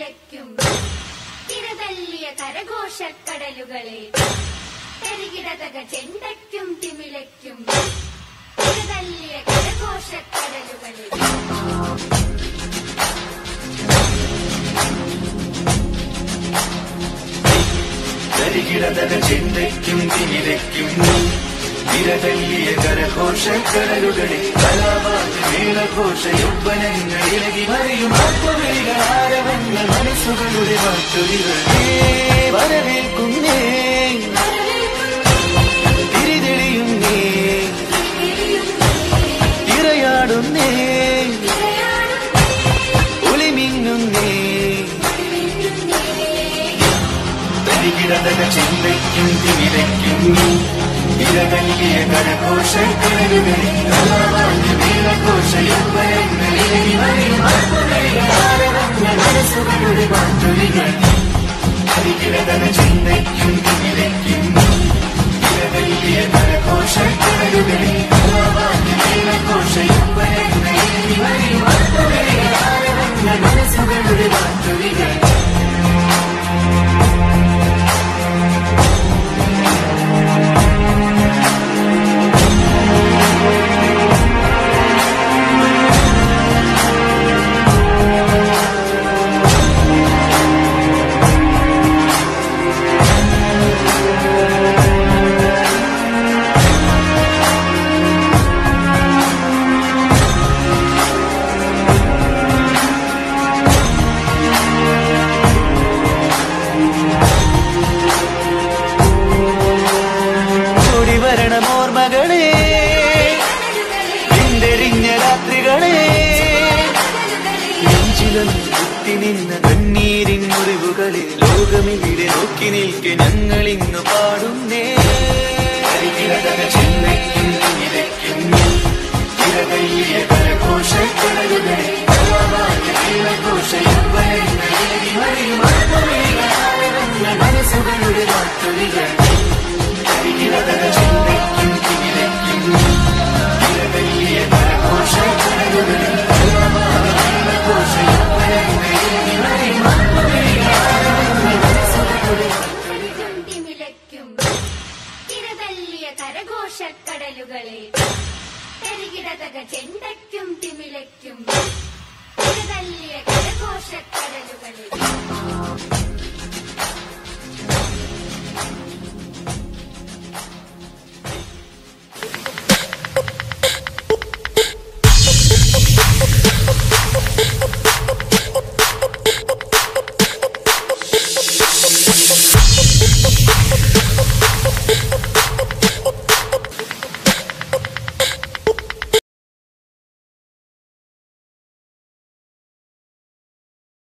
തിമിലയ്ക്കും തിരതല്ലിയ കരഘോഷക്കടലുകളെ തെരുകിടതക ചെണ്ടയ്ക്കും തിമിലയ്ക്കും തിരതല്ലിയ കരഘോഷക്കടലുകളെ കരികിടതക ചിന്തയ്ക്കും തിമിരയ്ക്കും തിരതല്ലിയ കരഘോഷക്കടലുകളിൽ കലാപാത മേളഘോഷ യൗവനങ്ങൾ ഇളകി മറിയും ആത്മവിളികൾ ആരവങ്ങൾ മനസ്സുകളുടെ വാർത്തുകൾ വരവേൽക്കുന്നേ തിരിതെളിയുന്നേ ഇറയാടുന്നേ ഒളിമിങ്ങുന്നേ തരികിടതക ചിന്തയ്ക്കും തിമിരയ്ക്കും ഇരകല്ലിയ കരഘോഷക്കടലുകളിൽ കലാപാത മേളഘോഷ യൗവനങ്ങൾ ഇളകി മറിയും ആത്മവിളികൾ ആരവങ്ങൾ മനസ്സുകളുടെ വാർത്തുകൾ കരികിടതക ചിന്തയ്ക്കും തിമിരയ്ക്കും ഇരകല്ലിയ കരഘോഷക്കടലുകളിൽ കലാപാത മേളഘോഷ യൗവനങ്ങൾ ഇളകി മറിയും ആത്മവിളികൾ ആരവങ്ങൾ മനസ്സുകളുടെ വാർത്തുകൾ കൂടി വരണം ഓർമ്മകളെ പിന്തെരിഞ്ഞ രാത്രികളെ നെഞ്ചിലൊന്ന് കുത്തി നിന്ന കണ്ണീരിൻ മുറിവുകളിൽ ലോകമിവിടെ നോക്കി നിൽക്കെ ഞങ്ങളിങ്ങ് പാടുന്നേ ചിന്തയ്ക്കും തിമിരയ്ക്കും തിരകല്ലിയ കരഘോഷക്കടലുകളിൽ കലാപാത മേളഘോഷ യൗവനങ്ങൾ ഇളകി മറിയും ആത്മവിളികൾ ആരവങ്ങൾ മനസ്സുകളുടെ വാർത്തവികൾ